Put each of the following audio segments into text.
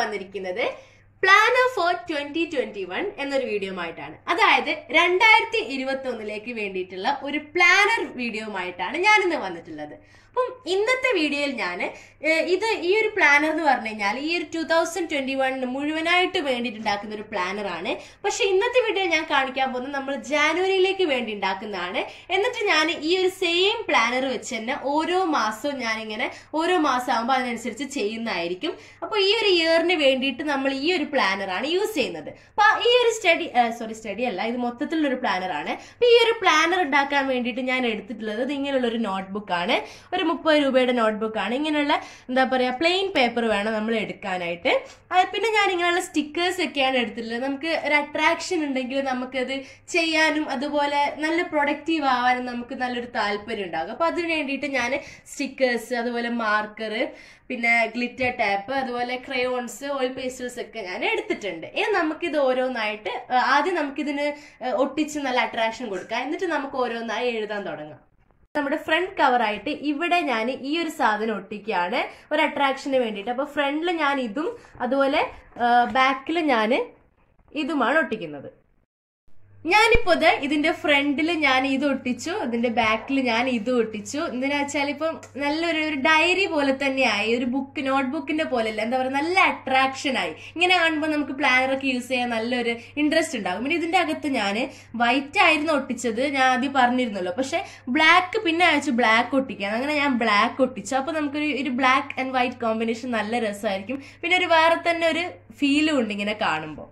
വന്നിരിക്കുന്നത് planner for twenty twenty one എന്നൊരു video ആയിട്ടാണ് അതായത് രണ്ടായിരത്തി ഇരുപത്തി ഒന്നിലേക്ക് വേണ്ടിയിട്ടുള്ള ഒരു പ്ലാനർ വീഡിയോ ആയിട്ടാണ് ഞാൻ ഇന്ന് വന്നിട്ടുള്ളത് അപ്പം ഇന്നത്തെ വീഡിയോയിൽ ഞാൻ ഇത് ഈ ഒരു പ്ലാനർ എന്ന് പറഞ്ഞു കഴിഞ്ഞാൽ ഈ ഒരു ടൂ തൗസൻഡ് ട്വന്റി വണ്ണിന് മുഴുവനായിട്ട് വേണ്ടിയിട്ട് ഉണ്ടാക്കുന്ന ഒരു പ്ലാനർ ആണ് പക്ഷെ ഇന്നത്തെ വീഡിയോ ഞാൻ കാണിക്കാൻ പോകുന്നത് നമ്മൾ ജാനുവരിയിലേക്ക് വേണ്ടി ഉണ്ടാക്കുന്നതാണ് എന്നിട്ട് ഞാൻ ഈ ഒരു സെയിം പ്ലാനർ വെച്ച് തന്നെ ഓരോ മാസവും ഞാനിങ്ങനെ ഓരോ മാസം ആകുമ്പോൾ അതിനനുസരിച്ച് ചെയ്യുന്നതായിരിക്കും അപ്പോൾ ഈ ഒരു ഇയറിന് വേണ്ടിയിട്ട് നമ്മൾ ഈ ഒരു പ്ലാനർ ആണ് യൂസ് ചെയ്യുന്നത് അപ്പൊ ഈ ഒരു സ്റ്റഡി സോറി സ്റ്റഡി അല്ല ഇത് മൊത്തത്തിലുള്ള ഒരു പ്ലാനർ ആണ് അപ്പൊ ഈ ഒരു പ്ലാനർ ഉണ്ടാക്കാൻ വേണ്ടിയിട്ട് ഞാൻ എടുത്തിട്ടുള്ളത് ഇത് ഇങ്ങനെയുള്ള ഒരു നോട്ട്ബുക്ക് ആണ് ഒരു മുപ്പത് രൂപയുടെ നോട്ട്ബുക്ക് ആണ് ഇങ്ങനെയുള്ള എന്താ പറയാ പ്ലെയിൻ പേപ്പർ വേണം നമ്മൾ എടുക്കാനായിട്ട് അത് പിന്നെ ഞാൻ ഇങ്ങനെയുള്ള സ്റ്റിക്കേഴ്സ് ഒക്കെയാണ് എടുത്തിട്ടുള്ളത് നമുക്ക് ഒരു അട്രാക്ഷൻ ഉണ്ടെങ്കിൽ നമുക്കത് ചെയ്യാനും അതുപോലെ നല്ല പ്രൊഡക്റ്റീവ് ആവാനും നമുക്ക് നല്ലൊരു താല്പര്യം ഉണ്ടാകും അപ്പൊ അതിന് വേണ്ടിയിട്ട് ഞാൻ സ്റ്റിക്കേഴ്സ് അതുപോലെ മാർക്കർ പിന്നെ ഗ്ലിറ്റർ ടാപ്പ് അതുപോലെ ക്രയോൺസ് ഓയിൽ പേസ്റ്റൽസ് ഒക്കെ ഞാൻ എടുത്തിട്ടുണ്ട് ഇനി നമുക്കിത് ഓരോന്നായിട്ട് ആ, ആദ്യം നമുക്കിതിന് ഒട്ടിച്ച് നല്ല അട്രാക്ഷൻ കൊടുക്കാം എന്നിട്ട് നമുക്ക് ഓരോന്നായി എഴുതാൻ തുടങ്ങാം നമ്മുടെ ഫ്രണ്ട് കവറായിട്ട് ഇവിടെ ഞാൻ ഈ ഒരു സാധനം ഒട്ടിക്കുകയാണ് ഒരു അട്രാക്ഷന് വേണ്ടിയിട്ട് അപ്പൊ ഫ്രണ്ടിൽ ഞാൻ ഇതും അതുപോലെ ബാക്കിൽ ഞാൻ ഇതുമാണ് ഒട്ടിക്കുന്നത് ഞാനിപ്പോ ഇത് ഇതിന്റെ ഫ്രണ്ടിൽ ഞാൻ ഇത് ഒട്ടിച്ചു ഇതിന്റെ ബാക്കിൽ ഞാൻ ഇത് ഒട്ടിച്ചു എന്തിനാ വെച്ചാൽ ഇപ്പം നല്ലൊരു ഒരു ഡയറി പോലെ തന്നെയായി ഒരു ബുക്ക് നോട്ട് ബുക്കിന്റെ പോലെ അല്ല എന്താ പറയുക നല്ല അട്രാക്ഷൻ ആയി ഇങ്ങനെ കാണുമ്പോൾ നമുക്ക് പ്ലാനർ ഒക്കെ യൂസ് ചെയ്യാൻ നല്ലൊരു ഇൻട്രസ്റ്റ് ഉണ്ടാകും പിന്നെ ഇതിന്റെ അകത്ത് ഞാൻ വൈറ്റ് ആയിരുന്നു ഒട്ടിച്ചത് ഞാൻ ആദ്യം പറഞ്ഞിരുന്നല്ലോ പക്ഷെ ബ്ലാക്ക് പിന്നെ അയച്ചു ബ്ലാക്ക് ഒട്ടിക്കാൻ അങ്ങനെ ഞാൻ ബ്ലാക്ക് ഒട്ടിച്ചു അപ്പൊ നമുക്കൊരു ഒരു ബ്ലാക്ക് ആൻഡ് വൈറ്റ് കോമ്പിനേഷൻ നല്ല രസമായിരിക്കും പിന്നെ ഒരു വേറെ തന്നെ ഒരു ഫീലും ഉണ്ട് ഇങ്ങനെ കാണുമ്പോൾ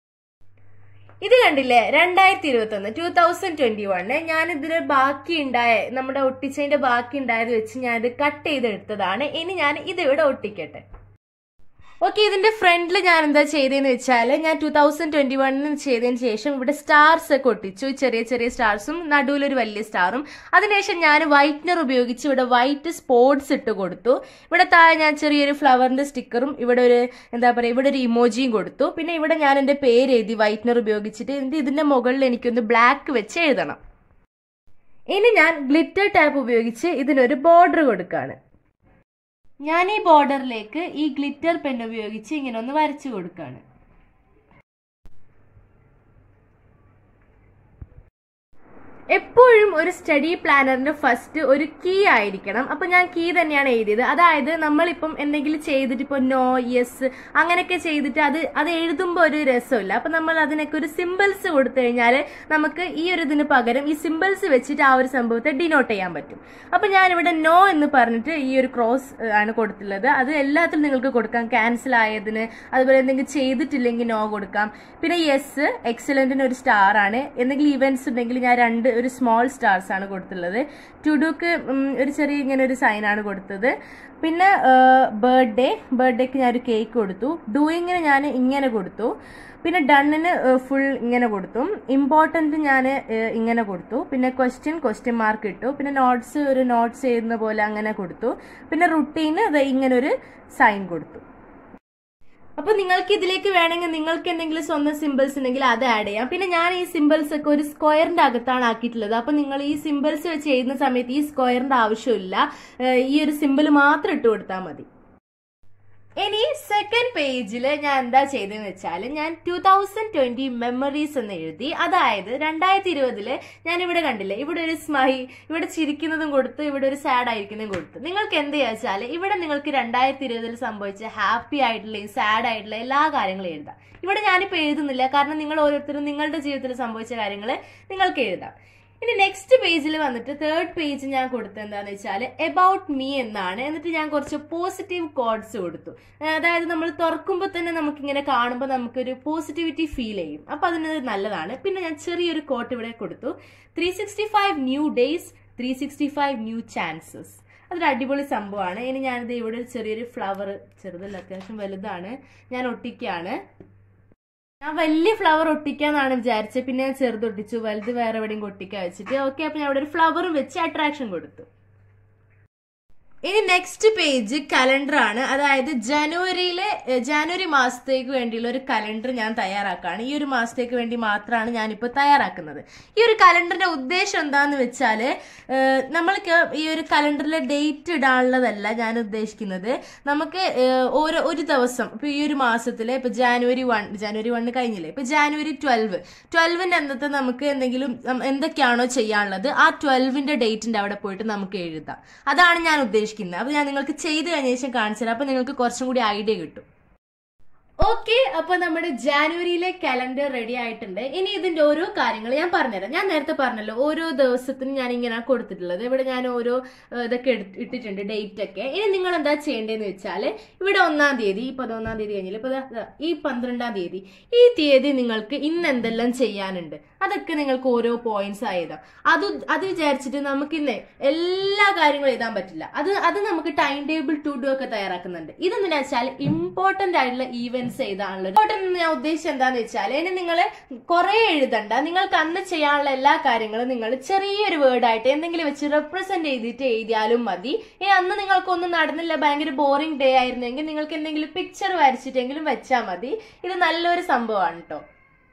ഇത് കണ്ടില്ലേ രണ്ടായിരത്തി ഇരുപത്തി ഒന്ന് ടൂ തൗസൻഡ് ട്വന്റി വണ്ണ് ഞാൻ ഇതിന് ബാക്കി ഉണ്ടായ നമ്മുടെ ഒട്ടിച്ചതിന്റെ ബാക്കി ഉണ്ടായത് വെച്ച് ഞാൻ ഇത് കട്ട് ചെയ്തെടുത്തതാണ് ഇനി ഞാൻ ഇത് ഇവിടെ ഒട്ടിക്കട്ടെ ഓക്കെ ഇതിന്റെ ഫ്രണ്ടിൽ ഞാൻ എന്താ ചെയ്തതെന്ന് വെച്ചാൽ ഞാൻ ടൂ തൗസൻഡ് ട്വന്റി വണ്ണിന് ചെയ്തതിന് ശേഷം ഇവിടെ സ്റ്റാർസ് ഒക്കെ ഒട്ടിച്ചു ചെറിയ ചെറിയ സ്റ്റാർസും നടുവിലൊരു വലിയ സ്റ്റാറും അതിനുശേഷം ഞാൻ വൈറ്റ്നർ ഉപയോഗിച്ച് ഇവിടെ വൈറ്റ് സ്പോട്സ് ഇട്ട് കൊടുത്തു ഇവിടെ താഴെ ഞാൻ ചെറിയൊരു ഫ്ലവറിന്റെ സ്റ്റിക്കറും ഇവിടെ ഒരു എന്താ പറയുക ഇവിടെ ഒരു ഇമോജിയും കൊടുത്തു പിന്നെ ഇവിടെ ഞാൻ എന്റെ പേര് എഴുതി വൈറ്റ്നർ ഉപയോഗിച്ചിട്ട് എന്നിട്ട് ഇതിന്റെ മുകളിൽ എനിക്കൊന്ന് ബ്ലാക്ക് വെച്ച് എഴുതണം ഇനി ഞാൻ ഗ്ലിറ്റർ ടാപ്പ് ഉപയോഗിച്ച് ഇതിനൊരു ബോർഡർ കൊടുക്കുകയാണ് ഞാൻ ഈ ബോർഡറിലേക്ക് ഈ ഗ്ലിറ്റർ പെൻ ഉപയോഗിച്ച് ഇങ്ങനെ ഒന്ന് വരച്ചു കൊടുക്കുകയാണ് എപ്പോഴും ഒരു സ്റ്റഡി പ്ലാനറിന്റെ ഫസ്റ്റ് ഒരു കീ ആയിരിക്കണം അപ്പൊ ഞാൻ കീ തന്നെയാണ് എഴുതിയത് അതായത് നമ്മളിപ്പം എന്തെങ്കിലും ചെയ്തിട്ട് ഇപ്പൊ നോ യെസ് അങ്ങനെയൊക്കെ ചെയ്തിട്ട് അത് അത് എഴുതുമ്പോൾ ഒരു രസമില്ല അപ്പൊ നമ്മൾ അതിനൊക്കെ ഒരു സിമ്പിൾസ് കൊടുത്തു കഴിഞ്ഞാൽ നമുക്ക് ഈ ഒരു ഇതിന് പകരം ഈ സിമ്പിൾസ് വെച്ചിട്ട് ആ ഒരു സംഭവത്തെ ഡിനോട്ട് ചെയ്യാൻ പറ്റും അപ്പൊ ഞാനിവിടെ നോ എന്ന് പറഞ്ഞിട്ട് ഈ ഒരു ക്രോസ് ആണ് കൊടുത്തുള്ളത് അത് എല്ലാത്തിലും നിങ്ങൾക്ക് കൊടുക്കാം ക്യാൻസൽ ആയതിന് അതുപോലെ എന്തെങ്കിലും ചെയ്തിട്ടില്ലെങ്കിൽ നോ കൊടുക്കാം പിന്നെ യെസ് എക്സലന്റിന് ഒരു സ്റ്റാർ ആണ് എന്തെങ്കിലും ഇവന്റ്സ് ഉണ്ടെങ്കിൽ ഞാൻ രണ്ട് ഒരു സ്മോൾ സ്റ്റാർസ് ആണ് കൊടുത്തുള്ളത് ടുഡുക്ക് ഒരു ചെറിയ ഇങ്ങനെ ഒരു സൈൻ ആണ് കൊടുത്തത് പിന്നെ ബർത്ത്ഡേ ബർത്ത്ഡേക്ക് ഞാൻ ഒരു കേക്ക് കൊടുത്തു ഡൂയിങ്ങിന് ഞാൻ ഇങ്ങനെ കൊടുത്തു പിന്നെ ഡണ്ണിന് ഫുൾ ഇങ്ങനെ കൊടുത്തു ഇമ്പോർട്ടൻറ്റ് ഞാൻ ഇങ്ങനെ കൊടുത്തു പിന്നെ ക്വസ്റ്റ്യൻ ക്വസ്റ്റ്യൻ മാർക്ക് ഇട്ടു പിന്നെ നോട്ട്സ് ഒരു നോട്ട്സ് ചെയ്യുന്ന പോലെ അങ്ങനെ കൊടുത്തു പിന്നെ റുട്ടീന് ഇങ്ങനെ ഒരു സൈൻ കൊടുത്തു അപ്പൊ നിങ്ങൾക്ക് ഇതിലേക്ക് വേണമെങ്കിൽ നിങ്ങൾക്ക് എന്തെങ്കിലും സ്വന്തം സിമ്പിൾസ് ഉണ്ടെങ്കിൽ അത് ആഡ് ചെയ്യാം പിന്നെ ഞാൻ ഈ സിമ്പിൾസ് ഒക്കെ ഒരു സ്ക്വയറിന്റെ അകത്താണ് ആക്കിയിട്ടുള്ളത് അപ്പൊ നിങ്ങൾ ഈ സിമ്പിൾസ് വെച്ച് ചെയ്യുന്ന സമയത്ത് ഈ സ്ക്വയറിന്റെ ആവശ്യമില്ല ഏഹ് ഈ ഒരു സിമ്പിൾ മാത്രം ഇട്ട് കൊടുത്താൽ മതി ഇനി സെക്കൻഡ് പേജിൽ ഞാൻ എന്താ ചെയ്തതെന്ന് വെച്ചാൽ ഞാൻ ടൂ തൗസൻഡ് ട്വന്റി മെമ്മറീസ് എന്ന് എഴുതി അതായത് രണ്ടായിരത്തി ഇരുപതില് ഞാൻ ഇവിടെ കണ്ടില്ലേ ഇവിടെ ഒരു സ്മൈ ഇവിടെ ചിരിക്കുന്നതും കൊടുത്ത് ഇവിടെ ഒരു സാഡ് ആയിരിക്കുന്നതും കൊടുത്തു നിങ്ങൾക്ക് എന്ത് വെച്ചാൽ ഇവിടെ നിങ്ങൾക്ക് രണ്ടായിരത്തി ഇരുപതിൽ സംഭവിച്ച ഹാപ്പി ആയിട്ടുള്ള സാഡ് ആയിട്ടുള്ള എല്ലാ കാര്യങ്ങളും എഴുതാം ഇവിടെ ഞാനിപ്പോൾ എഴുതുന്നില്ല കാരണം നിങ്ങൾ ഓരോരുത്തരും നിങ്ങളുടെ ജീവിതത്തിൽ സംഭവിച്ച കാര്യങ്ങൾ നിങ്ങൾക്ക് എഴുതാം ഇനി നെക്സ്റ്റ് പേജിൽ വന്നിട്ട് തേർഡ് പേജ് ഞാൻ കൊടുത്തത് എന്താണെന്ന് വെച്ചാൽ എബൌട്ട് മീ എന്നാണ് എന്നിട്ട് ഞാൻ കുറച്ച് പോസിറ്റീവ് കോഡ്സ് കൊടുത്തു അതായത് നമ്മൾ തുറക്കുമ്പോൾ തന്നെ നമുക്കിങ്ങനെ കാണുമ്പോൾ നമുക്കൊരു പോസിറ്റിവിറ്റി ഫീൽ ചെയ്യും അപ്പം അതിന് നല്ലതാണ് പിന്നെ ഞാൻ ചെറിയൊരു കോട്ട് ഇവിടെ കൊടുത്തു three sixty five new days three sixty five new chances അതൊരു അടിപൊളി സംഭവമാണ് ഇനി ഞാനിത് ഇവിടെ ഒരു ചെറിയൊരു ഫ്ലവർ ചെറുതല്ല അത്യാവശ്യം വലുതാണ് ഞാൻ ഒട്ടിക്കുകയാണ് ഞാൻ വലിയ ഫ്ലവർ ഒട്ടിക്കാന്നാണ് വിചാരിച്ചത് പിന്നെ ഞാൻ ചെറുത് ഒട്ടിച്ചു വലുത് വേറെ എവിടെയും ഒട്ടിക്കാൻ വെച്ചിട്ട് ഓക്കെ അപ്പൊ ഞാൻ അവിടെ ഒരു ഫ്ലവറും വെച്ച് അട്രാക്ഷൻ കൊടുത്തു ഇനി നെക്സ്റ്റ് പേജ് കലണ്ടർ ആണ് അതായത് ജനുവരിയിലെ ഏഹ്, ജനുവരി മാസത്തേക്ക് വേണ്ടിയുള്ള ഒരു കലണ്ടർ ഞാൻ തയ്യാറാക്കുകയാണ് ഈ ഒരു മാസത്തേക്ക് വേണ്ടി മാത്രമാണ് ഞാനിപ്പോൾ തയ്യാറാക്കുന്നത് ഈ ഒരു കലണ്ടറിന്റെ ഉദ്ദേശം എന്താന്ന് വെച്ചാൽ നമ്മൾക്ക് ഈ ഒരു കലണ്ടറിലെ ഡേറ്റ് ഇടാനുള്ളതല്ല ഞാൻ ഉദ്ദേശിക്കുന്നത് നമുക്ക് ഏഹ്, ഓരോ ഒരു ദിവസം ഇപ്പൊ ഈ ഒരു മാസത്തിലെ ഇപ്പൊ ജാനുവരി വൺ ജാനുവരി വണ്ണ് കഴിഞ്ഞില്ലേ ഇപ്പൊ ജാനുവരി ട്വൽവ് ട്വൽവിന്റെ അന്നത്തെ നമുക്ക് എന്തെങ്കിലും നം- എന്തൊക്കെയാണോ ചെയ്യാനുള്ളത് ആ ട്വൽവിന്റെ ഡേറ്റിന്റെ അവിടെ പോയിട്ട് നമുക്ക് എഴുതാം അതാണ് ഞാൻ ഉദ്ദേശിക്കുന്നത് അപ്പൊ ഞാൻ നിങ്ങൾക്ക് ചെയ്ത് കഴിഞ്ഞ ശേഷം കാണിച്ചു തരാം അപ്പൊ നിങ്ങൾക്ക് കുറച്ചും കൂടി ഐഡിയ കിട്ടും ഓക്കെ അപ്പൊ നമ്മുടെ ജാനുവരിയിലെ കലണ്ടർ റെഡി ആയിട്ടുണ്ട് ഇനി ഇതിന്റെ ഓരോ കാര്യങ്ങൾ ഞാൻ പറഞ്ഞുതരാം ഞാൻ നേരത്തെ പറഞ്ഞല്ലോ ഓരോ ദിവസത്തിനും ഞാൻ ഇങ്ങനെ കൊടുത്തിട്ടുള്ളത് ഇവിടെ ഞാൻ ഓരോ ഏഹ്, ഇതൊക്കെ എടുത്ത് ഇട്ടിട്ടുണ്ട് ഡേറ്റ് ഒക്കെ ഇനി നിങ്ങൾ എന്താ ചെയ്യേണ്ടതെന്ന് വെച്ചാൽ ഇവിടെ ഒന്നാം തീയതി ഈ പതിനൊന്നാം തീയതി കഴിഞ്ഞില്ല ഇപ്പൊ ദാ- ദാ ഈ പന്ത്രണ്ടാം തീയതി ഈ തീയതി നിങ്ങൾക്ക് ഇന്ന് എന്തെല്ലാം ചെയ്യാനുണ്ട് അതൊക്കെ നിങ്ങൾക്ക് ഓരോ പോയിന്റ്സ് ആയതാം അത് അത് വിചാരിച്ചിട്ട് നമുക്ക് ഇന്ന് എല്ലാ കാര്യങ്ങളും എഴുതാൻ പറ്റില്ല അത് അത് നമുക്ക് ടൈം ടേബിൾ ടു ഡു ഒക്കെ തയ്യാറാക്കുന്നുണ്ട് ഇതെന്ന് വെച്ചാൽ ഇമ്പോർട്ടന്റ് ആയിട്ടുള്ള ഈവെന്റ്സ് എഴുതാനുള്ളത് ഇമ്പോർട്ടന്റ് എന്ന് ഞാൻ ഉദ്ദേശിച്ചത് എന്താന്ന് വെച്ചാൽ ഇനി നിങ്ങൾ കുറെ എഴുതണ്ട നിങ്ങൾക്ക് അന്ന് ചെയ്യാനുള്ള എല്ലാ കാര്യങ്ങളും നിങ്ങൾ ചെറിയൊരു വേർഡായിട്ട് എന്തെങ്കിലും വെച്ച് റെപ്രസെന്റ് ചെയ്തിട്ട് എഴുതിയാലും മതി ഇനി അന്ന് നിങ്ങൾക്കൊന്നും നടന്നില്ല ഭയങ്കര ബോറിംഗ് ഡേ ആയിരുന്നെങ്കിൽ നിങ്ങൾക്ക് എന്തെങ്കിലും പിക്ചർ വരച്ചിട്ടെങ്കിലും വെച്ചാൽ മതി ഇത് നല്ലൊരു സംഭവമാണ് കേട്ടോ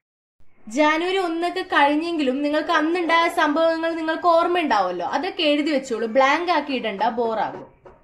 ജാനുവരി ഒന്നൊക്കെ കഴിഞ്ഞെങ്കിലും നിങ്ങൾക്ക് അന്നുണ്ടായ സംഭവങ്ങൾ നിങ്ങൾക്ക് ഓർമ്മ ഉണ്ടാവുമല്ലോ അതൊക്കെ എഴുതി വെച്ചോളൂ ബ്ലാങ്ക് ആക്കി ഇടണ്ട ബോറാകും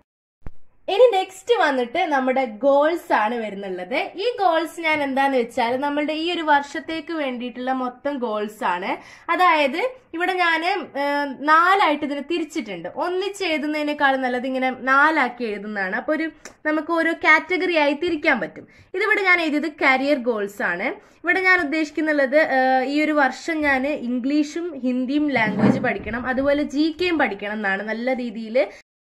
ഇനി നെക്സ്റ്റ് വന്നിട്ട് നമ്മുടെ ഗോൾസ് ആണ് വരുന്നുള്ളത് ഈ ഗോൾസ് ഞാൻ എന്താന്ന് വെച്ചാൽ നമ്മളുടെ ഈ ഒരു വർഷത്തേക്ക് വേണ്ടിയിട്ടുള്ള മൊത്തം ഗോൾസ് ആണ് അതായത് ഇവിടെ ഞാൻ നാലായിട്ട് ഇതിനെ തിരിച്ചിട്ടുണ്ട് ഒന്നിച്ച് എഴുതുന്നതിനേക്കാളും നല്ലത് ഇങ്ങനെ നാലാക്കി എഴുതുന്നതാണ് അപ്പൊ ഒരു നമുക്ക് ഓരോ കാറ്റഗറി ആയി തിരിക്കാൻ പറ്റും ഇതിവിടെ ഞാൻ എഴുതിയത് കരിയർ ഗോൾസ് ആണ് ഇവിടെ ഞാൻ ഉദ്ദേശിക്കുന്നുള്ളത് ഏഹ്, ഈ ഒരു വർഷം ഞാൻ ഇംഗ്ലീഷും ഹിന്ദിയും ലാംഗ്വേജ് പഠിക്കണം അതുപോലെ ജി കെയും പഠിക്കണം എന്നാണ് നല്ല രീതിയിൽ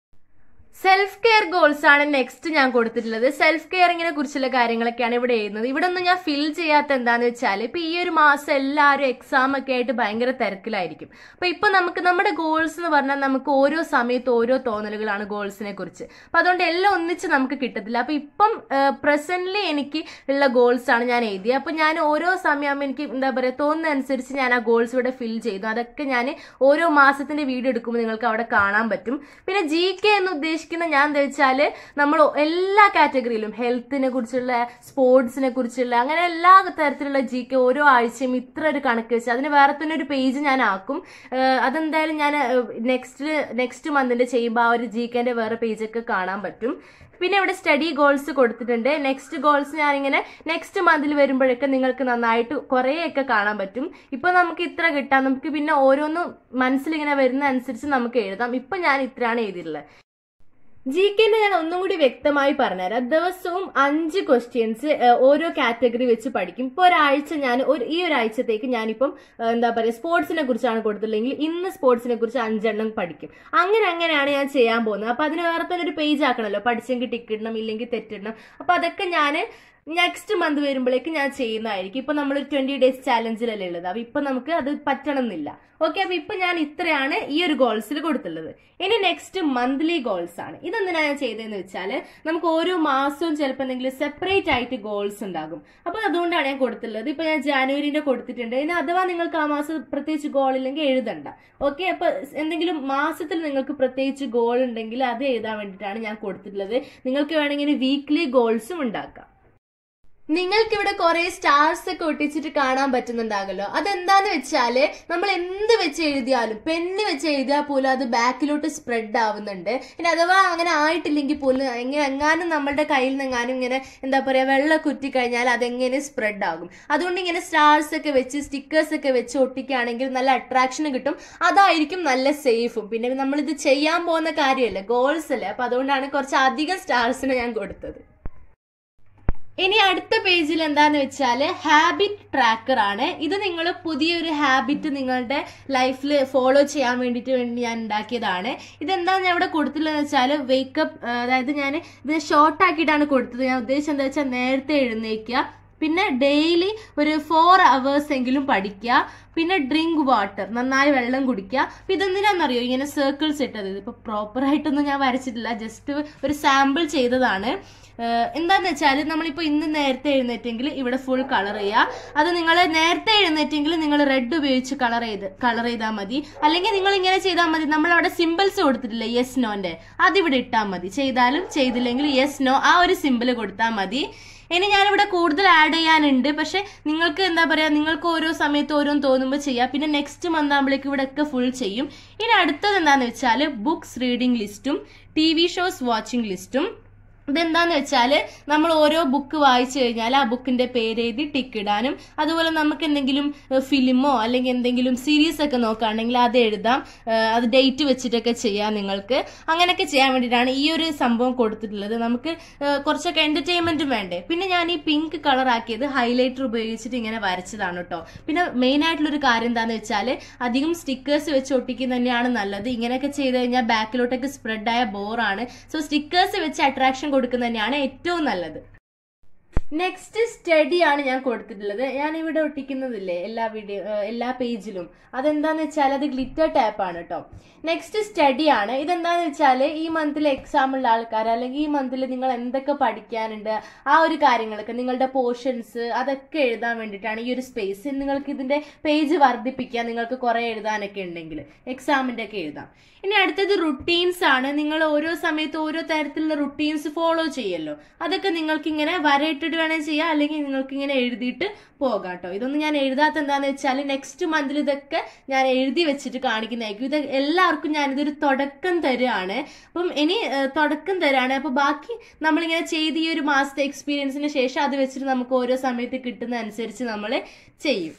സെൽഫ് കെയർ ഗോൾസ് ആണ് നെക്സ്റ്റ് ഞാൻ കൊടുത്തിട്ടുള്ളത് സെൽഫ് കെയറിങ്ങിനെ കുറിച്ചുള്ള കാര്യങ്ങളൊക്കെയാണ് ഇവിടെ എഴുതുന്നത് ഇവിടെ ഒന്നും ഞാൻ ഫിൽ ചെയ്യാത്ത എന്താന്ന് വെച്ചാൽ ഇപ്പൊ ഈ ഒരു മാസം എല്ലാവരും എക്സാം ഒക്കെ ആയിട്ട് ഭയങ്കര തിരക്കിലായിരിക്കും അപ്പൊ ഇപ്പൊ നമുക്ക് നമ്മുടെ ഗോൾസ് എന്ന് പറഞ്ഞാൽ നമുക്ക് ഓരോ സമയത്ത് ഓരോ തോന്നലുകളാണ് ഗോൾസിനെ കുറിച്ച് അപ്പൊ അതുകൊണ്ട് എല്ലാം ഒന്നിച്ച് നമുക്ക് കിട്ടത്തില്ല അപ്പൊ ഇപ്പം പ്രസന്റ്ലി എനിക്ക് ഉള്ള ഗോൾസ് ആണ് ഞാൻ എഴുതിയത് അപ്പൊ ഞാൻ ഓരോ സമയമാകുമ്പോൾ എനിക്ക് എന്താ പറയുക തോന്നുന്ന അനുസരിച്ച് ഞാൻ ആ ഗോൾസ് ഇവിടെ ഫിൽ ചെയ്തു അതൊക്കെ ഞാൻ ഓരോ മാസത്തിന്റെ വീഡിയോ എടുക്കുമ്പോൾ നിങ്ങൾക്ക് അവിടെ കാണാൻ പറ്റും പിന്നെ ജി കെ എന്ന് ഉദ്ദേശിക്കുന്ന ഞാൻ എന്താ വെച്ചാൽ നമ്മൾ എല്ലാ കാറ്റഗറിയിലും ഹെൽത്തിനെ കുറിച്ചുള്ള സ്പോർട്സിനെ കുറിച്ചുള്ള അങ്ങനെ എല്ലാ തരത്തിലുള്ള ജി കെ ഓരോ ആഴ്ചയും ഇത്ര ഒരു കണക്ക് വെച്ച് അതിന് വേറെ തന്നെ ഒരു പേജ് ഞാൻ ആക്കും ഏഹ് അതെന്തായാലും ഞാൻ നെക്സ്റ്റ് നെക്സ്റ്റ് മന്തിന്റെ ചെയ്യുമ്പോൾ ആ ഒരു ജി കെന്റെ വേറെ പേജൊക്കെ കാണാൻ പറ്റും പിന്നെ ഇവിടെ സ്റ്റഡി ഗോൾസ് കൊടുത്തിട്ടുണ്ട് നെക്സ്റ്റ് ഗോൾസ് ഞാനിങ്ങനെ നെക്സ്റ്റ് മന്തിൽ വരുമ്പോഴൊക്കെ നിങ്ങൾക്ക് നന്നായിട്ട് കുറേയൊക്കെ കാണാൻ പറ്റും ഇപ്പൊ നമുക്ക് ഇത്ര കിട്ടാം നമുക്ക് പിന്നെ ഓരോന്നും മനസ്സിലിങ്ങനെ വരുന്ന അനുസരിച്ച് നമുക്ക് എഴുതാം ഇപ്പൊ ഞാൻ ഇത്രയാണ് എഴുതിയിട്ടുള്ളത് ജി കെന്ന് ഞാൻ ഒന്നും കൂടി വ്യക്തമായി പറഞ്ഞുതരാം ദിവസവും അഞ്ച് ക്വസ്റ്റ്യൻസ് ഓരോ കാറ്റഗറി വെച്ച് പഠിക്കും ഇപ്പൊ ഒരാഴ്ച ഞാൻ ഒരു ഈ ഒരാഴ്ചത്തേക്ക് ഞാനിപ്പം ഏഹ്, എന്താ പറയുക സ്പോർട്സിനെ കുറിച്ചാണ് കൊടുത്തില്ലെങ്കിൽ ഇന്ന് സ്പോർട്സിനെ കുറിച്ച് അഞ്ചെണ്ണം പഠിക്കും അങ്ങനെ അങ്ങനെയാണ് ഞാൻ ചെയ്യാൻ പോകുന്നത് അപ്പൊ അതിന് വേറെ തന്നെ ഒരു പേജ് ആക്കണമല്ലോ പഠിച്ചെങ്കിൽ ടിക്ക് ഇടണം ഇല്ലെങ്കിൽ തെറ്റിടണം അപ്പൊ അതൊക്കെ ഞാൻ നെക്സ്റ്റ് മന്ത് വരുമ്പോഴേക്ക് ഞാൻ ചെയ്യുന്നതായിരിക്കും ഇപ്പൊ നമ്മൾ ട്വന്റി ഡേയ്സ് ചാലഞ്ചിലല്ലേ ഉള്ളത് അപ്പൊ ഇപ്പൊ നമുക്ക് അത് പറ്റണം എന്നില്ല ഓക്കെ അപ്പൊ ഇപ്പൊ ഞാൻ ഇത്രയാണ് ഈ ഒരു ഗോൾസിൽ കൊടുത്തുള്ളത് ഇനി നെക്സ്റ്റ് മന്ത്ലി ഗോൾസ് ആണ് ഇതെന്തിനാ ഞാൻ ചെയ്തതെന്ന് വെച്ചാൽ നമുക്ക് ഓരോ മാസവും ചിലപ്പോൾ എന്തെങ്കിലും സെപ്പറേറ്റ് ആയിട്ട് ഗോൾസ് ഉണ്ടാകും അപ്പൊ അതുകൊണ്ടാണ് ഞാൻ കൊടുത്തുള്ളത് ഇപ്പൊ ഞാൻ ജാനുവരിന്റെ കൊടുത്തിട്ടുണ്ട് ഇനി അഥവാ നിങ്ങൾക്ക് ആ മാസം പ്രത്യേകിച്ച് ഗോൾ ഇല്ലെങ്കിൽ എഴുതണ്ട ഓക്കെ അപ്പൊ എന്തെങ്കിലും മാസത്തിൽ നിങ്ങൾക്ക് പ്രത്യേകിച്ച് ഗോൾ ഉണ്ടെങ്കിൽ അത് എഴുതാൻ വേണ്ടിയിട്ടാണ് ഞാൻ കൊടുത്തിട്ടുള്ളത് നിങ്ങൾക്ക് വേണമെങ്കിൽ വീക്ക്ലി ഗോൾസും ഉണ്ടാക്കാം നിങ്ങൾക്ക് ഇവിടെ കുറെ സ്റ്റാർസ് ഒക്കെ ഒട്ടിച്ചിട്ട് കാണാൻ പറ്റുന്നുണ്ടാകല്ലോ അതെന്താന്ന് വെച്ചാല് നമ്മൾ എന്ത് വെച്ച് എഴുതിയാലും പെണ്ണ് വെച്ച് എഴുതിയാൽ പോലും അത് ബാക്കിലോട്ട് സ്പ്രെഡ് ആവുന്നുണ്ട് ഇനി അഥവാ അങ്ങനെ ആയിട്ടില്ലെങ്കിൽ പോലും എങ്ങനെ എങ്ങാനും നമ്മളുടെ കയ്യിൽ നിന്ന് എങ്ങാനും ഇങ്ങനെ എന്താ പറയാ വെള്ളം കുറ്റി കഴിഞ്ഞാൽ അതെങ്ങനെ സ്പ്രെഡ് ആകും അതുകൊണ്ട് ഇങ്ങനെ സ്റ്റാർസ് ഒക്കെ വെച്ച് സ്റ്റിക്കേഴ്സ് ഒക്കെ വെച്ച് ഒട്ടിക്കുകയാണെങ്കിൽ നല്ല അട്രാക്ഷൻ കിട്ടും അതായിരിക്കും നല്ല സേഫും പിന്നെ നമ്മളിത് ചെയ്യാൻ പോകുന്ന കാര്യമല്ലേ ഗോൾസ് അല്ലേ അപ്പൊ അതുകൊണ്ടാണ് കുറച്ച് അധികം സ്റ്റാർസിന് ഞാൻ കൊടുത്തത് ഇനി അടുത്ത പേജിൽ എന്താന്ന് വെച്ചാൽ ഹാബിറ്റ് ട്രാക്കർ ആണ് ഇത് നിങ്ങൾ പുതിയൊരു ഹാബിറ്റ് നിങ്ങളുടെ ലൈഫിൽ ഫോളോ ചെയ്യാൻ വേണ്ടിയിട്ട് വേണ്ടി ഞാൻ ഉണ്ടാക്കിയതാണ് ഇതെന്താ ഞാൻ ഇവിടെ കൊടുത്തില്ലെന്ന് വെച്ചാൽ വേക്കപ്പ് അതായത് ഞാൻ ഇത് ഷോർട്ട് ആക്കിയിട്ടാണ് കൊടുത്തത് ഞാൻ ഉദ്ദേശിച്ചത് എന്താ വെച്ചാൽ നേരത്തെ എഴുന്നേക്കുക പിന്നെ ഡെയിലി ഒരു ഫോർ അവേഴ്സ് എങ്കിലും പഠിക്കുക പിന്നെ ഡ്രിങ്ക് വാട്ടർ നന്നായി വെള്ളം കുടിക്കുക അപ്പം ഇതെന്തിനാണെന്നറിയോ ഇങ്ങനെ സർക്കിൾസ് ഇട്ടത് ഇതിപ്പോൾ പ്രോപ്പറായിട്ടൊന്നും ഞാൻ വരച്ചിട്ടില്ല ജസ്റ്റ് ഒരു സാമ്പിൾ ചെയ്തതാണ് ഏഹ് എന്താന്ന് വെച്ചാൽ നമ്മളിപ്പോൾ ഇന്ന് നേരത്തെ എഴുന്നേറ്റെങ്കിൽ ഇവിടെ ഫുൾ കളർ ചെയ്യുക അത് നിങ്ങൾ നേരത്തെ എഴുന്നേറ്റെങ്കിൽ നിങ്ങൾ റെഡ് ഉപയോഗിച്ച് കളർ ചെയ്ത് കളർ ചെയ്താൽ മതി അല്ലെങ്കിൽ നിങ്ങൾ ഇങ്ങനെ ചെയ്താൽ മതി നമ്മൾ അവിടെ സിമ്പിൾസ് കൊടുത്തിട്ടില്ലേ യെസ് നോന്റെ അതിവിടെ ഇട്ടാൽ മതി ചെയ്താലും ചെയ്തില്ലെങ്കിൽ യെസ് നോ ആ ഒരു സിമ്പിൾ കൊടുത്താൽ മതി ഇനി ഞാനിവിടെ കൂടുതൽ ആഡ് ചെയ്യാനുണ്ട് പക്ഷെ നിങ്ങൾക്ക് എന്താ പറയാ നിങ്ങൾക്ക് ഓരോ സമയത്ത് ഓരോന്ന് തോന്നുമ്പോൾ ചെയ്യാം പിന്നെ നെക്സ്റ്റ് മന്ത് ആകുമ്പോഴേക്ക് ഇവിടെ ഒക്കെ ഫുൾ ചെയ്യും ഇനി അടുത്തത് എന്താന്ന് വെച്ചാൽ ബുക്സ് റീഡിംഗ് ലിസ്റ്റും ടി വി ഷോസ് വാച്ചിങ് ലിസ്റ്റും ഇതെന്താന്ന് വെച്ചാൽ നമ്മൾ ഓരോ ബുക്ക് വായിച്ചു കഴിഞ്ഞാൽ ആ ബുക്കിന്റെ പേര് എഴുതി ടിക്ക് ഇടാനും അതുപോലെ നമുക്ക് എന്തെങ്കിലും ഫിലിമോ അല്ലെങ്കിൽ എന്തെങ്കിലും സീരീസ് ഒക്കെ നോക്കുകയാണെങ്കിൽ അത് എഴുതാം ഏഹ് അത് ഡേറ്റ് വെച്ചിട്ടൊക്കെ ചെയ്യാം നിങ്ങൾക്ക് അങ്ങനെയൊക്കെ ചെയ്യാൻ വേണ്ടിയിട്ടാണ് ഈ ഒരു സംഭവം കൊടുത്തിട്ടുള്ളത് നമുക്ക് ഏഹ് കുറച്ചൊക്കെ എന്റർടൈൻമെന്റും വേണ്ടേ പിന്നെ ഞാൻ ഈ പിങ്ക് കളർ ആക്കിയത് ഹൈലൈറ്റർ ഉപയോഗിച്ചിട്ട് ഇങ്ങനെ വരച്ചതാണ് കേട്ടോ പിന്നെ മെയിൻ ആയിട്ടുള്ള ഒരു കാര്യം എന്താന്ന് വെച്ചാൽ അധികം സ്റ്റിക്കേഴ്സ് വെച്ച് ഒട്ടിക്കുന്നത് തന്നെയാണ് നല്ലത് ഇങ്ങനെയൊക്കെ ചെയ്ത് കഴിഞ്ഞാൽ ബാക്കിലോട്ടൊക്കെ സ്പ്രെഡ് ആയ ബോറാണ് സോ സ്റ്റിക്കേഴ്സ് വെച്ച് അട്രാക്ഷൻ കൊടുക്കുന്നത് തന്നെയാണ് ഏറ്റവും നല്ലത് നെക്സ്റ്റ് സ്റ്റഡി ആണ് ഞാൻ കൊടുത്തിട്ടുള്ളത് ഞാൻ ഇവിടെ ഒട്ടിക്കുന്നതില്ലേ എല്ലാ വീഡിയോ ഏഹ് എല്ലാ പേജിലും അതെന്താന്ന് വെച്ചാൽ അത് ഗ്ലിറ്റർ ടാപ്പ് ആണ് കേട്ടോ നെക്സ്റ്റ് സ്റ്റഡി ആണ് ഇതെന്താന്ന് വെച്ചാൽ ഈ മന്തിൽ എക്സാം ഉള്ള ആൾക്കാർ അല്ലെങ്കിൽ ഈ മന്തിൽ നിങ്ങൾ എന്തൊക്കെ പഠിക്കാനുണ്ട് ആ ഒരു കാര്യങ്ങളൊക്കെ നിങ്ങളുടെ പോർഷൻസ് അതൊക്കെ എഴുതാൻ വേണ്ടിയിട്ടാണ് ഈ ഒരു സ്പേസ് നിങ്ങൾക്ക് ഇതിന്റെ പേജ് വർദ്ധിപ്പിക്കാൻ നിങ്ങൾക്ക് കുറെ എഴുതാനൊക്കെ ഉണ്ടെങ്കിൽ എക്സാമിന്റെ ഒക്കെ എഴുതാം ഇനി അടുത്തത് റുട്ടീൻസ് ആണ് നിങ്ങൾ ഓരോ സമയത്ത് ഓരോ തരത്തിലുള്ള റുട്ടീൻസ് ഫോളോ ചെയ്യല്ലോ അതൊക്കെ നിങ്ങൾക്ക് ഇങ്ങനെ വരയിട്ടിട്ട് വേണേൽ ചെയ്യാം അല്ലെങ്കിൽ നിങ്ങൾക്ക് ഇങ്ങനെ എഴുതിയിട്ട് പോകാം കേട്ടോ ഇതൊന്നും ഞാൻ എഴുതാത്ത എന്താന്ന് വെച്ചാൽ നെക്സ്റ്റ് മന്തിൽ ഇതൊക്കെ ഞാൻ എഴുതി വെച്ചിട്ട് കാണിക്കുന്നതായിരിക്കും ഇത് എല്ലാവർക്കും ഞാനിതൊരു തുടക്കം തരുകയാണ് അപ്പം ഇനി ഏഹ്, തുടക്കം തരാണ് അപ്പൊ ബാക്കി നമ്മളിങ്ങനെ ചെയ്ത് ഈ ഒരു മാസത്തെ എക്സ്പീരിയൻസിന് ശേഷം അത് വെച്ചിട്ട് നമുക്ക് ഓരോ സമയത്ത് കിട്ടുന്ന അനുസരിച്ച് നമ്മൾ ചെയ്യും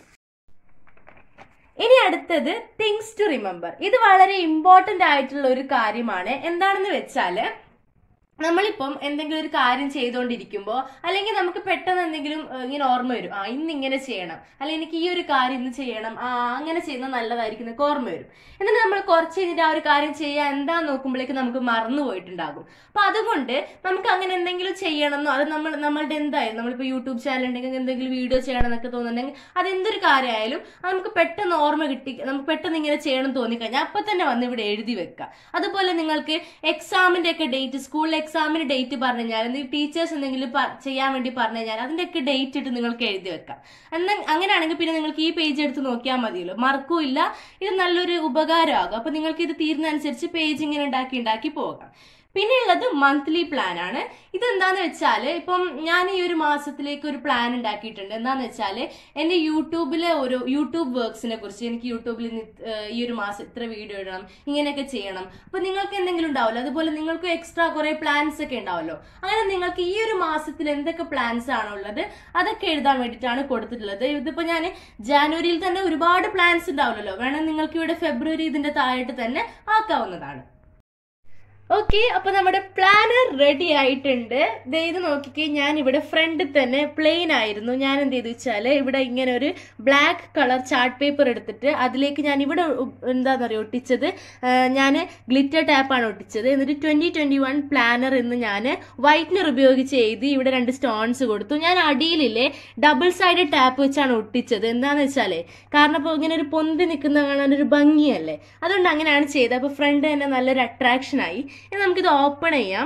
ഇനി അടുത്തത് തിങ്സ് ടു റിമെമ്പർ ഇത് വളരെ ഇമ്പോർട്ടന്റ് ആയിട്ടുള്ള ഒരു കാര്യമാണ് എന്താണെന്ന് വെച്ചാല് നമ്മളിപ്പം എന്തെങ്കിലും ഒരു കാര്യം ചെയ്തുകൊണ്ടിരിക്കുമ്പോൾ അല്ലെങ്കിൽ നമുക്ക് പെട്ടെന്ന് എന്തെങ്കിലും ഏഹ്, ഇങ്ങനെ ഓർമ്മ വരും ആ ഇന്ന് ഇങ്ങനെ ചെയ്യണം അല്ലെങ്കിൽ എനിക്ക് ഈ ഒരു കാര്യം ഇന്ന് ചെയ്യണം ആ അങ്ങനെ ചെയ്യുന്നത് നല്ലതായിരിക്കും എന്നൊക്കെ ഓർമ്മ വരും എന്നിട്ട് നമ്മൾ കുറച്ച് കഴിഞ്ഞിട്ട് ആ ഒരു കാര്യം ചെയ്യാൻ എന്താന്ന് നോക്കുമ്പോഴേക്ക് നമുക്ക് മറന്നു പോയിട്ടുണ്ടാകും അപ്പൊ അതുകൊണ്ട് നമുക്ക് അങ്ങനെ എന്തെങ്കിലും ചെയ്യണമെന്നോ അത് നമ്മൾ നമ്മളുടെ എന്തായാലും നമ്മളിപ്പോൾ യൂട്യൂബ് ചാനൽ ഉണ്ടെങ്കിൽ എന്തെങ്കിലും വീഡിയോ ചെയ്യണം എന്നൊക്കെ തോന്നുന്നുണ്ടെങ്കിൽ അത് എന്തൊരു കാര്യമായാലും അത് നമുക്ക് പെട്ടെന്ന് ഓർമ്മ കിട്ടി നമുക്ക് പെട്ടെന്ന് ഇങ്ങനെ ചെയ്യണം എന്ന് തോന്നിക്കഴിഞ്ഞാൽ അപ്പൊ തന്നെ വന്ന് ഇവിടെ എഴുതി വെക്കുക അതുപോലെ നിങ്ങൾക്ക് എക്സാമിന്റെ ഒക്കെ ഡേറ്റ് സ്കൂളിൽ എക്സാമിന് ഡേറ്റ് പറഞ്ഞു കഴിഞ്ഞാൽ എന്തെങ്കിലും ടീച്ചേഴ്സ് എന്തെങ്കിലും പ- ചെയ്യാൻ വേണ്ടി പറഞ്ഞു കഴിഞ്ഞാൽ അതിന്റെ ഒക്കെ ഡേറ്റ് ഇട്ട് നിങ്ങൾക്ക് എഴുതി വെക്കാം എന്നാൽ അങ്ങനെയാണെങ്കിൽ പിന്നെ നിങ്ങൾക്ക് ഈ പേജ് എടുത്ത് നോക്കിയാൽ മതിയല്ലോ മറക്കൂല്ല ഇത് നല്ലൊരു ഉപകാരമാകും അപ്പൊ നിങ്ങൾക്ക് ഇത് തീരുന്നതനുസരിച്ച് പേജ് ഇങ്ങനെ ഉണ്ടാക്കി ഉണ്ടാക്കി പോകാം പിന്നെയുള്ളത് മന്ത്ലി പ്ലാൻ ആണ് ഇതെന്താന്ന് വെച്ചാൽ ഇപ്പം ഞാൻ ഈ ഒരു മാസത്തിലേക്ക് ഒരു പ്ലാൻ ഉണ്ടാക്കിയിട്ടുണ്ട് എന്താന്ന് വെച്ചാൽ എൻ്റെ യൂട്യൂബിലെ ഓരോ യൂട്യൂബ് വർക്ക്സിനെ കുറിച്ച് എനിക്ക് യൂട്യൂബിൽ ഇന്ന് ഇത്, ഏഹ്, ഈ ഒരു മാസം ഇത്ര വീഡിയോ ഇടണം ഇങ്ങനെയൊക്കെ ചെയ്യണം അപ്പൊ നിങ്ങൾക്ക് എന്തെങ്കിലും ഉണ്ടാവുമല്ലോ അതുപോലെ നിങ്ങൾക്ക് എക്സ്ട്രാ കുറെ പ്ലാൻസ് ഒക്കെ ഉണ്ടാവുമല്ലോ അങ്ങനെ നിങ്ങൾക്ക് ഈ ഒരു മാസത്തിൽ എന്തൊക്കെ പ്ലാൻസ് ആണുള്ളത് അതൊക്കെ എഴുതാൻ വേണ്ടിയിട്ടാണ് കൊടുത്തിട്ടുള്ളത് ഇതിപ്പോ ഞാൻ ജാനുവരിയിൽ തന്നെ ഒരുപാട് പ്ലാൻസ് ഉണ്ടാവുമല്ലോ വേണം നിങ്ങൾക്ക് ഇവിടെ ഫെബ്രുവരി ഇതിന്റെ താഴെട്ട് തന്നെ ആക്കാവുന്നതാണ് ഓക്കെ അപ്പൊ നമ്മുടെ പ്ലാനർ റെഡി ആയിട്ടുണ്ട് ദേ ഇത് നോക്കിക്കേ ഞാൻ ഇവിടെ ഫ്രണ്ടിൽ തന്നെ പ്ലെയിൻ ആയിരുന്നു ഞാൻ എന്ത് ചെയ്തു വെച്ചാല് ഇവിടെ ഇങ്ങനെ ഒരു ബ്ലാക്ക് കളർ ചാർട്ട് പേപ്പർ എടുത്തിട്ട് അതിലേക്ക് ഞാൻ ഇവിടെ ഉ- എന്താന്ന് പറയുക ഒട്ടിച്ചത് ഞാൻ ഗ്ലിറ്റർ ടാപ്പാണ് ഒട്ടിച്ചത് എന്നിട്ട് ട്വന്റി ട്വന്റി വൺ പ്ലാനർ എന്ന് ഞാൻ വൈറ്റ്നർ ഉപയോഗിച്ച് എഴുതി ഇവിടെ രണ്ട് സ്റ്റോൺസ് കൊടുത്തു ഞാൻ അടിയിലില്ലേ ഡബിൾ സൈഡ് ടാപ്പ് വെച്ചാണ് ഒട്ടിച്ചത് എന്താന്ന് വെച്ചാലേ കാരണം ഇപ്പോൾ ഇങ്ങനെ ഒരു പൊന്തി നിൽക്കുന്ന കാണാൻ ഒരു ഭംഗിയല്ലേ അതുകൊണ്ട് അങ്ങനെയാണ് ചെയ്തത് അപ്പോൾ ഫ്രണ്ട് തന്നെ നല്ലൊരു അട്രാക്ഷൻ ആയി ഇനി നമുക്കിത് ഓപ്പൺ ചെയ്യാം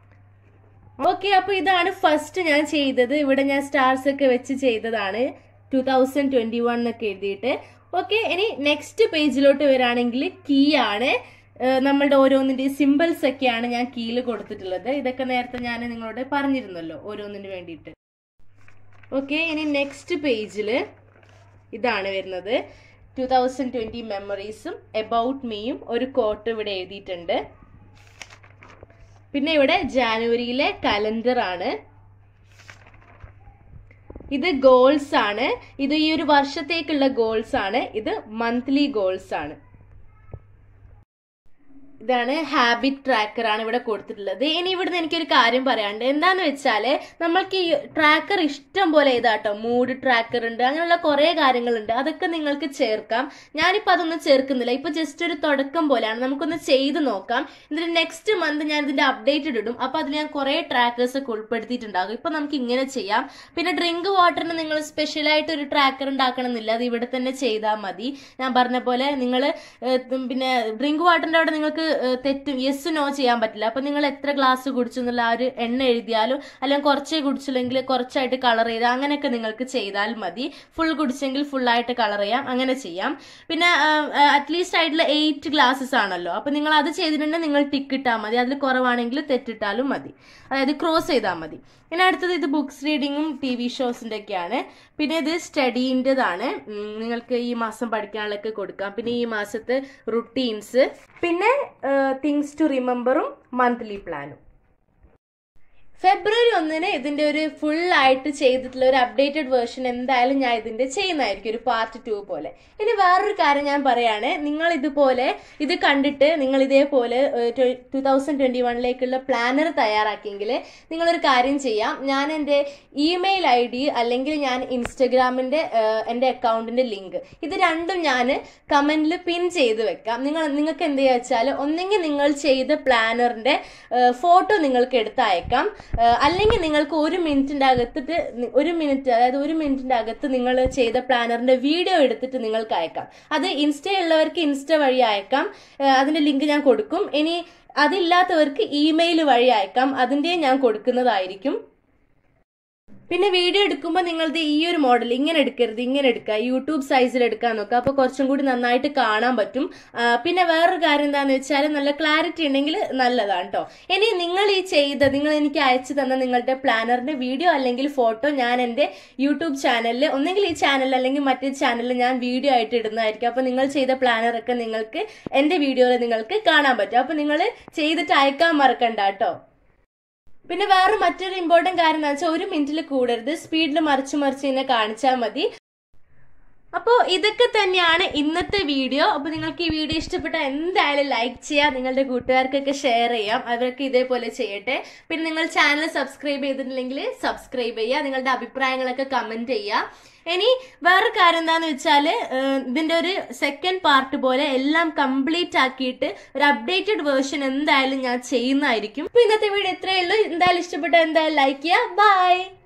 ഓക്കെ അപ്പോൾ ഇതാണ് ഫസ്റ്റ് ഞാൻ ചെയ്തത് ഇവിടെ ഞാൻ സ്റ്റാർസ് ഒക്കെ വെച്ച് ചെയ്തതാണ് ടൂ തൗസൻഡ് ട്വന്റി വൺ എന്നൊക്കെ എഴുതിയിട്ട് ഓക്കെ ഇനി നെക്സ്റ്റ് പേജിലോട്ട് വരാണെങ്കിൽ കീ ആണ് ഏഹ് നമ്മളുടെ ഓരോന്നിന്റെ സിമ്പിൾസ് ഒക്കെയാണ് ഞാൻ കീയിൽ കൊടുത്തിട്ടുള്ളത് ഇതൊക്കെ നേരത്തെ ഞാൻ നിങ്ങളോട് പറഞ്ഞിരുന്നല്ലോ ഓരോന്നിന് വേണ്ടിയിട്ട് ഓക്കെ ഇനി നെക്സ്റ്റ് പേജിൽ ഇതാണ് വരുന്നത് ടു തൗസൻഡ് ട്വന്റി മെമ്മറീസും എബൌട്ട് മീയും ഒരു കോട്ട് ഇവിടെ എഴുതിയിട്ടുണ്ട് പിന്നെ ഇവിടെ ജാനുവരിയിലെ കലണ്ടർ ആണ് ഇത് ഗോൾസ് ആണ് ഇത് ഈ ഒരു വർഷത്തേക്കുള്ള ഗോൾസ് ആണ് ഇത് മന്ത്ലി ഗോൾസ് ആണ് ഇതാണ് ഹാബിറ്റ് ട്രാക്കർ ആണ് ഇവിടെ കൊടുത്തിട്ടുള്ളത് ഇനി ഇവിടുന്ന് എനിക്കൊരു കാര്യം പറയാണ്ട് എന്താന്ന് വെച്ചാല് നമ്മൾക്ക് ഈ ട്രാക്കർ ഇഷ്ടം പോലെ ഇതാട്ടോ മൂഡ് ട്രാക്കർ ഉണ്ട് അങ്ങനെയുള്ള കുറെ കാര്യങ്ങളുണ്ട് അതൊക്കെ നിങ്ങൾക്ക് ചേർക്കാം ഞാനിപ്പോ അതൊന്നും ചേർക്കുന്നില്ല ഇപ്പൊ ജസ്റ്റ് ഒരു തുടക്കം പോലെയാണ് നമുക്കൊന്ന് ചെയ്ത് നോക്കാം എന്നിട്ട് നെക്സ്റ്റ് മന്ത് ഞാൻ ഇതിന്റെ അപ്ഡേറ്റഡ് ഇടും അപ്പൊ അതിൽ ഞാൻ കുറെ ട്രാക്കേഴ്സ് ഒക്കെ ഉൾപ്പെടുത്തിയിട്ടുണ്ടാകും ഇപ്പൊ നമുക്ക് ഇങ്ങനെ ചെയ്യാം പിന്നെ ഡ്രിങ്ക് വാട്ടറിന് നിങ്ങൾ സ്പെഷ്യൽ ആയിട്ട് ഒരു ട്രാക്കർ ഉണ്ടാക്കണമെന്നില്ല അത് ഇവിടെ തന്നെ ചെയ്താൽ മതി ഞാൻ പറഞ്ഞ പോലെ നിങ്ങൾ പിന്നെ ഡ്രിങ്ക് വാട്ടറിന്റെ അവിടെ നിങ്ങൾക്ക് ഏഹ്, തെറ്റും യെസ് നോ ചെയ്യാൻ പറ്റില്ല അപ്പൊ നിങ്ങൾ എത്ര ഗ്ലാസ് കുടിച്ചു എന്നുള്ള ആ ഒരു എണ്ണ എഴുതിയാലും അല്ലെങ്കിൽ കുറച്ചേ കുടിച്ചില്ലെങ്കിൽ കുറച്ചായിട്ട് കളർ ചെയ്താൽ അങ്ങനെയൊക്കെ നിങ്ങൾക്ക് ചെയ്താൽ മതി ഫുൾ കുടിച്ചെങ്കിൽ ഫുൾ ആയിട്ട് കളർ ചെയ്യാം അങ്ങനെ ചെയ്യാം പിന്നെ അറ്റ്ലീസ്റ്റ് ആയിട്ടുള്ള എയ്റ്റ് ഗ്ലാസ്സസ് ആണല്ലോ അപ്പൊ നിങ്ങൾ അത് ചെയ്തിട്ടുണ്ടെങ്കിൽ നിങ്ങൾ ടിക്ക് ഇട്ടാൽ മതി അതിൽ കുറവാണെങ്കിൽ തെറ്റിട്ടാലും മതി അതായത് ക്രോസ് ചെയ്താൽ മതി പിന്നെ അടുത്തത് ഇത് ബുക്സ് റീഡിങ്ങും ടി വി ഷോസിന്റെ ഒക്കെയാണ് പിന്നെ ഇത് സ്റ്റഡീൻ്റെതാണ് നിങ്ങൾക്ക് ഈ മാസം പഠിക്കാനുള്ളതൊക്കെ കൊടുക്കാം പിന്നെ ഈ മാസത്തെ റുട്ടീൻസ് പിന്നെ തിങ്സ് ടു റിമെമ്പറും മന്ത്ലി പ്ലാനും ഫെബ്രുവരി ഒന്നിന് ഇതിന്റെ ഒരു ഫുൾ ആയിട്ട് ചെയ്തിട്ടുള്ള ഒരു അപ്ഡേറ്റഡ് വേർഷൻ എന്തായാലും ഞാൻ ഇതിന്റെ ചെയ്യുന്നതായിരിക്കും ഒരു പാർട്ട് ടു പോലെ ഇനി വേറൊരു കാര്യം ഞാൻ പറയാണ് നിങ്ങൾ ഇതുപോലെ ഇത് കണ്ടിട്ട് നിങ്ങൾ ഇതേപോലെ ടൂ തൗസൻഡ് ട്വന്റി വണ്ണിലേക്കുള്ള പ്ലാനർ തയ്യാറാക്കിയെങ്കിൽ നിങ്ങളൊരു കാര്യം ചെയ്യാം ഞാൻ എൻ്റെ ഇമെയിൽ ഐ ഡി അല്ലെങ്കിൽ ഞാൻ ഇൻസ്റ്റഗ്രാമിന്റെ ഏഹ്, എൻ്റെ അക്കൗണ്ടിന്റെ ലിങ്ക് ഇത് രണ്ടും ഞാൻ കമന്റിൽ പിൻ ചെയ്ത് വെക്കാം നിങ്ങൾ നിങ്ങൾക്ക് എന്ത് ചെയ്യുക വെച്ചാൽ ഒന്നെങ്കിൽ നിങ്ങൾ ചെയ്ത പ്ലാനറിന്റെ ഫോട്ടോ നിങ്ങൾക്ക് എടുത്ത് അയക്കാം ഏഹ് അല്ലെങ്കിൽ നിങ്ങൾക്ക് ഒരു മിനിറ്റിന്റെ അകത്തിട്ട് നി- ഒരു മിനിറ്റ് അതായത് ഒരു മിനിറ്റിന്റെ അകത്ത് നിങ്ങൾ ചെയ്ത പ്ലാനറിന്റെ വീഡിയോ എടുത്തിട്ട് നിങ്ങൾക്ക് അയക്കാം അത് ഇൻസ്റ്റ ഉള്ളവർക്ക് ഇൻസ്റ്റ വഴി അയക്കാം ഏഹ് അതിന്റെ ലിങ്ക് ഞാൻ കൊടുക്കും ഇനി അതില്ലാത്തവർക്ക് ഇമെയിൽ വഴി അയക്കാം അതിന്റെ ഞാൻ കൊടുക്കുന്നതായിരിക്കും പിന്നെ വീഡിയോ എടുക്കുമ്പോൾ നിങ്ങളത് ഈ ഒരു മോഡൽ ഇങ്ങനെ എടുക്കരുത് ഇങ്ങനെ എടുക്കുക യൂട്യൂബ് സൈസിൽ എടുക്കാൻ നോക്കുക അപ്പോൾ കുറച്ചും കൂടി നന്നായിട്ട് കാണാൻ പറ്റും ആ, പിന്നെ വേറൊരു കാര്യം എന്താണെന്ന് വെച്ചാൽ നല്ല ക്ലാരിറ്റി ഉണ്ടെങ്കിൽ നല്ലതാണ് കേട്ടോ ഇനി നിങ്ങൾ ഈ ചെയ്ത നിങ്ങൾ എനിക്ക് അയച്ചു തന്ന നിങ്ങളുടെ പ്ലാനറിന്റെ വീഡിയോ അല്ലെങ്കിൽ ഫോട്ടോ ഞാൻ എൻ്റെ യൂട്യൂബ് ചാനലിൽ ഒന്നെങ്കിൽ ഈ ചാനൽ അല്ലെങ്കിൽ മറ്റേ ചാനലിൽ ഞാൻ വീഡിയോ ആയിട്ട് ഇടുന്നതായിരിക്കും അപ്പോൾ നിങ്ങൾ ചെയ്ത പ്ലാനറൊക്കെ നിങ്ങൾക്ക് എൻ്റെ വീഡിയോയിൽ നിങ്ങൾക്ക് കാണാൻ പറ്റും അപ്പോൾ നിങ്ങൾ ചെയ്തിട്ട് അയക്കാൻ മറക്കണ്ട കേട്ടോ പിന്നെ വേറെ മറ്റൊരു ഇമ്പോർട്ടന്റ് കാര്യം എന്താ വെച്ചാൽ ഒരു മിനിറ്റിൽ കൂടരുത് സ്പീഡിൽ മറിച്ച് മറിച്ച് ഇങ്ങനെ കാണിച്ചാൽ മതി അപ്പോൾ ഇതൊക്കെ തന്നെയാണ് ഇന്നത്തെ വീഡിയോ അപ്പോൾ നിങ്ങൾക്ക് ഈ വീഡിയോ ഇഷ്ടപ്പെട്ട എന്തായാലും ലൈക്ക് ചെയ്യാം നിങ്ങളുടെ കൂട്ടുകാർക്കൊക്കെ ഷെയർ ചെയ്യാം അവരൊക്കെ ഇതേപോലെ ചെയ്യട്ടെ പിന്നെ നിങ്ങൾ ചാനൽ സബ്സ്ക്രൈബ് ചെയ്തിട്ടില്ലെങ്കിൽ സബ്സ്ക്രൈബ് ചെയ്യുക നിങ്ങളുടെ അഭിപ്രായങ്ങളൊക്കെ കമന്റ് ചെയ്യുക ഇനി വേറെ കാര്യം എന്താന്ന് വെച്ചാല് ഏഹ്, ഇതിന്റെ ഒരു സെക്കൻഡ് പാർട്ട് പോലെ എല്ലാം കംപ്ലീറ്റ് ആക്കിയിട്ട് ഒരു അപ്ഡേറ്റഡ് വേർഷൻ എന്തായാലും ഞാൻ ചെയ്യുന്നതായിരിക്കും അപ്പൊ ഇന്നത്തെ വീഡിയോ ഇത്രയേ ഉള്ളൂ എന്തായാലും ഇഷ്ടപ്പെട്ട എന്തായാലും ലൈക്ക് ചെയ്യുക ബൈ